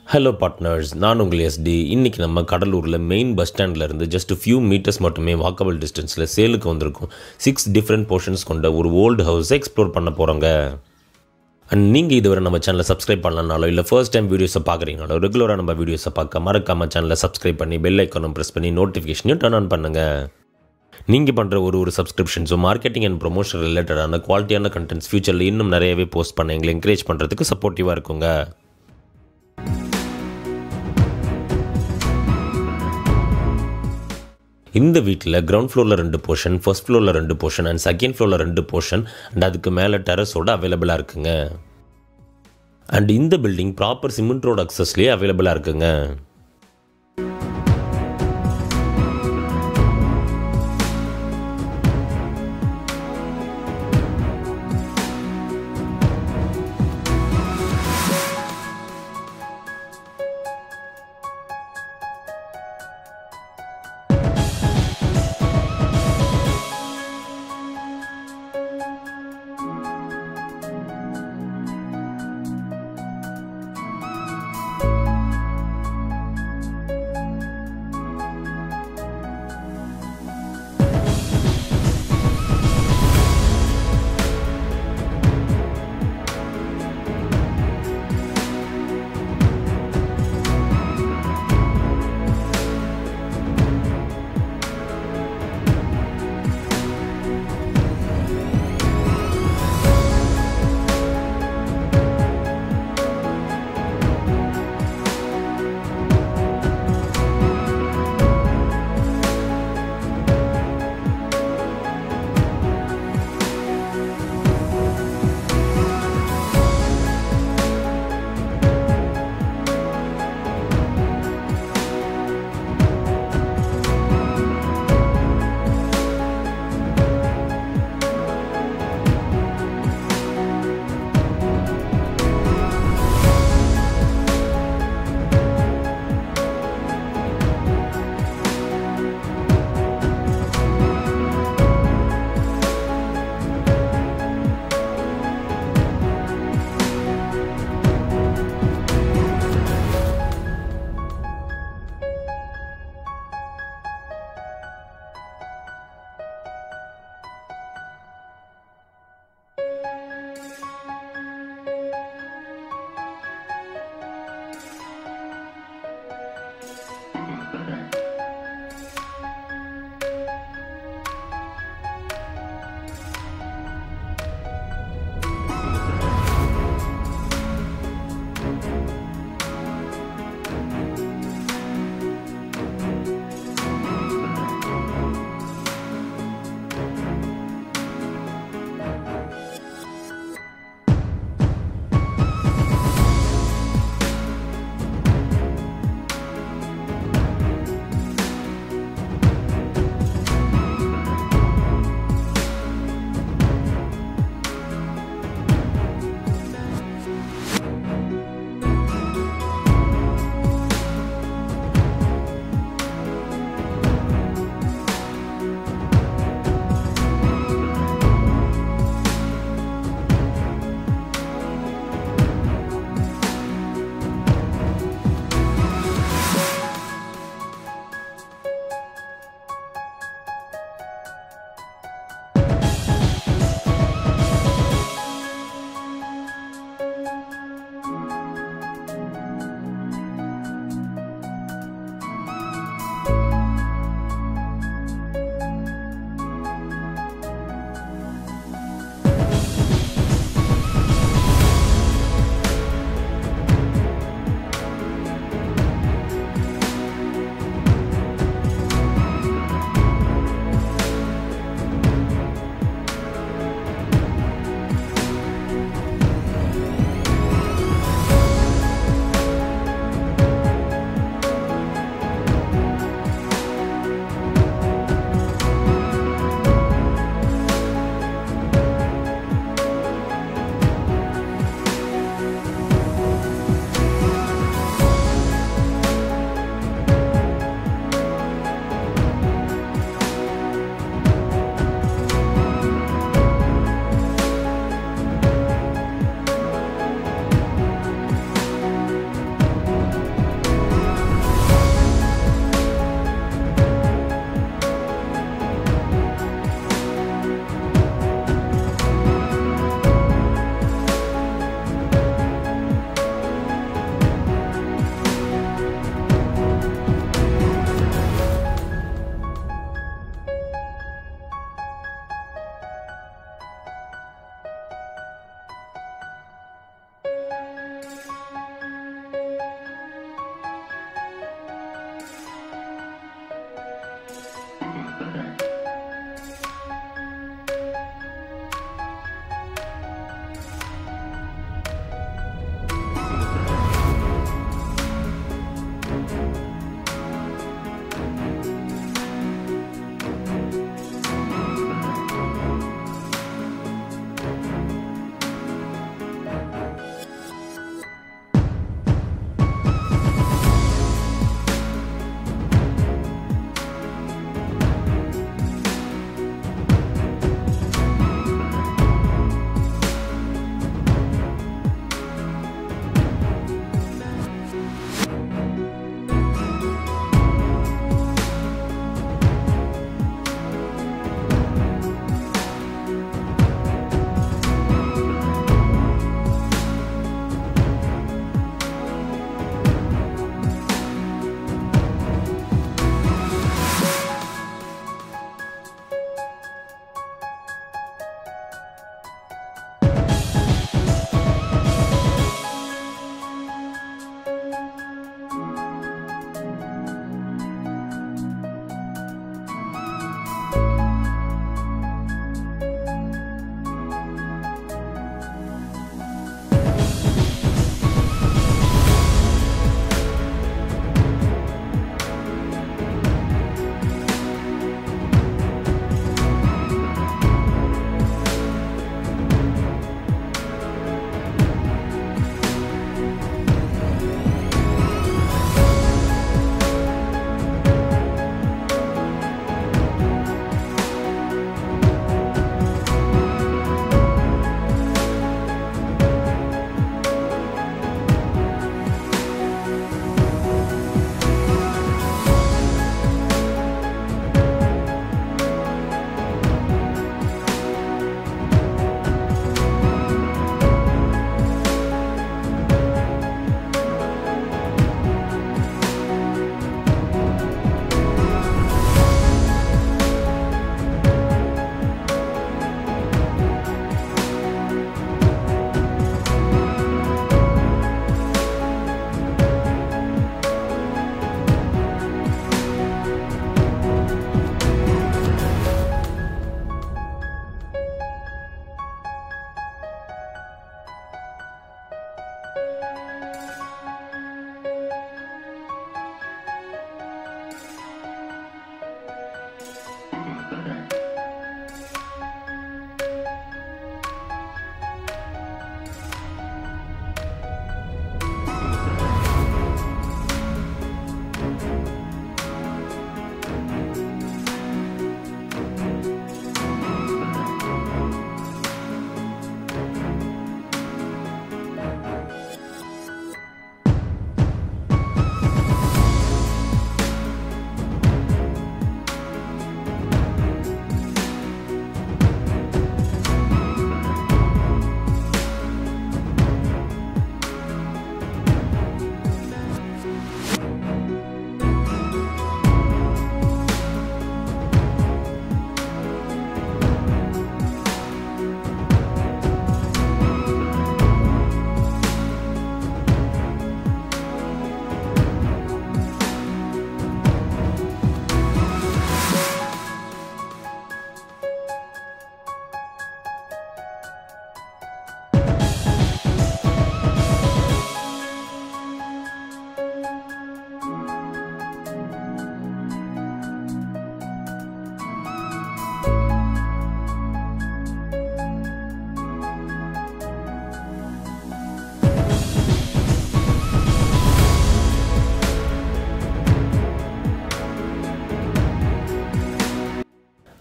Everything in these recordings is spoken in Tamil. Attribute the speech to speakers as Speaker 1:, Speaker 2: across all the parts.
Speaker 1: ஹலோ பார்ட்னர்ஸ் நான் உங்கள் எஸ்டி இன்றைக்கி நம்ம கடலூரில் மெயின் பஸ் ஸ்டாண்டில் இருந்து ஜஸ்ட் ஃபியூ மீட்டர்ஸ் மட்டுமே வாக்கபிள் டிஸ்டன்ஸில் சேலுக்கு வந்திருக்கும் சிக்ஸ் டிஃப்ரெண்ட் போர்ஷன்ஸ் கொண்ட ஒரு ஓல்டு ஹவுஸை எக்ஸ்ப்ளோர் பண்ண போகிறோங்க அண்ட் நீங்கள் இதுவரை நம்ம சேனலை சப்ஸ்கிரைப் பண்ணலனாலோ இல்லை ஃபர்ஸ்ட் டைம் வீடியோஸை பார்க்குறீங்களோ ரெகுலராக நம்ம வீடியோஸை பார்க்க மறக்காம சேனலை சப்ஸ்கிரைப் பண்ணி பெல் ஐக்கானும் ப்ரெஸ் பண்ணி நோட்டிஃபிகேஷனையும் டர்ன் ஆன் பண்ணுங்கள் நீங்கள் பண்ணுற ஒரு ஒரு சப்ஸ்கிரிப்ஷன்ஸும் மார்க்கெட்டிங் அண்ட் ப்ரொமோஷன் ரிலேட்டடான குவாலிட்டியான கண்டென்ட்ஸ் ஃபியூச்சரில் இன்னும் நிறையவே போஸ்ட் பண்ண எங்களை என்கரேஜ் பண்ணுறதுக்கு சப்போர்ட்டிவாக இருக்குங்க இந்த வீட்டில் கிரவுண்ட் ஃப்ளோரில் ரெண்டு போர்ஷன் ஃபர்ஸ்ட் ஃப்ளோரில் ரெண்டு போர்ஷன் அண்ட் செகண்ட் ஃப்ளோரில் ரெண்டு போர்ஷன் அண்ட் அதுக்கு மேலே டெரஸோட அவைலபிளாக இருக்குங்க அண்ட் இந்த பில்டிங் ப்ராப்பர் சிமெண்ட் ரோடு அக்சஸ்லேயே அவைலபிளாக இருக்குங்க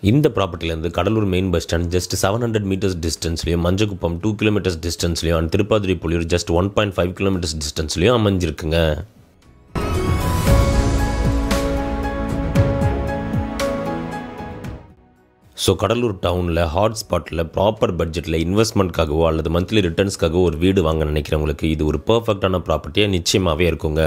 Speaker 1: இந்த ப்ராப்பர்ட்டிலேருந்து Cuddalore main bus stand just seven hundred meters டிஸ்டன்ஸ்லையும் மஞ்சக்குப்பம் டூ கிலோமீட்டர்ஸ் டிஸ்டன்ஸ்லையும் and Thiruppathiri puliyur just one point five kilometers டிஸ்டன்ஸ்லையும் அமைஞ்சிருக்குங்க ஸோ கடலூர் டவுனில் ஹாட் ஸ்பாட்டில் ப்ராப்பர் பட்ஜெட்டில் இன்வெஸ்ட்மெண்ட்காகவோ அல்லது மந்த்லி ரிட்டர்ன்ஸ்க்காகவோ ஒரு வீடு வாங்க நினைக்கிறவங்களுக்கு இது ஒரு பர்ஃபெக்டான ப்ராப்பர்ட்டியாக நிச்சயமாகவே இருக்குங்க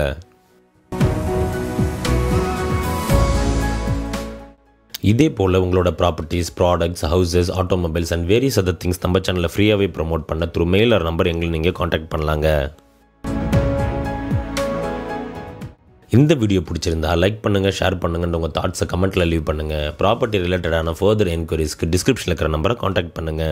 Speaker 1: இதே போல் உங்களோட properties products houses automobiles and various other things நம்ம சேனலில் ஃப்ரீயாகவே ப்ரோமோட் பண்ண த்ரூ மெயிலர் நம்பர் எங்களை நீங்கள் காண்டாக்ட் பண்ணலாங்க இந்த வீடியோ பிடிச்சிருந்தா லைக் பண்ணுங்கள் ஷேர் பண்ணுங்கன்னு உங்கள் தாட்ஸை கமெண்ட்டில் லீவ் பண்ணுங்கள் ப்ராப்பர்ட்டி ரிலேட்டடான ஃபர்தர் என்கொயரிஸ்க்கு டிஸ்கிரிப்ஷனில் இருக்கிற நம்பரை காண்டாக்ட் பண்ணுங்கள்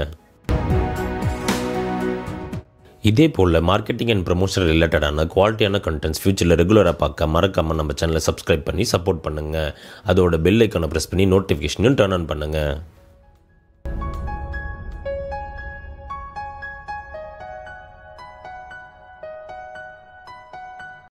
Speaker 1: இதே போல் மார்க்கெட்டிங் அண்ட் ப்ரமோஷன் ரிலேட்டடான குவாலிட்டியான கண்டென்ட்ஸ் ஃபியூச்சரில் ரெகுலராக பார்க்க மறக்காமல் நம்ம சேனலை சப்ஸ்கிரைப் பண்ணி சப்போர்ட் பண்ணுங்கள் அதோட பெல் ஐக்கானை ப்ரெஸ் பண்ணி நோட்டிஃபிகேஷனையும் டர்ன் ஆன் பண்ணுங்கள்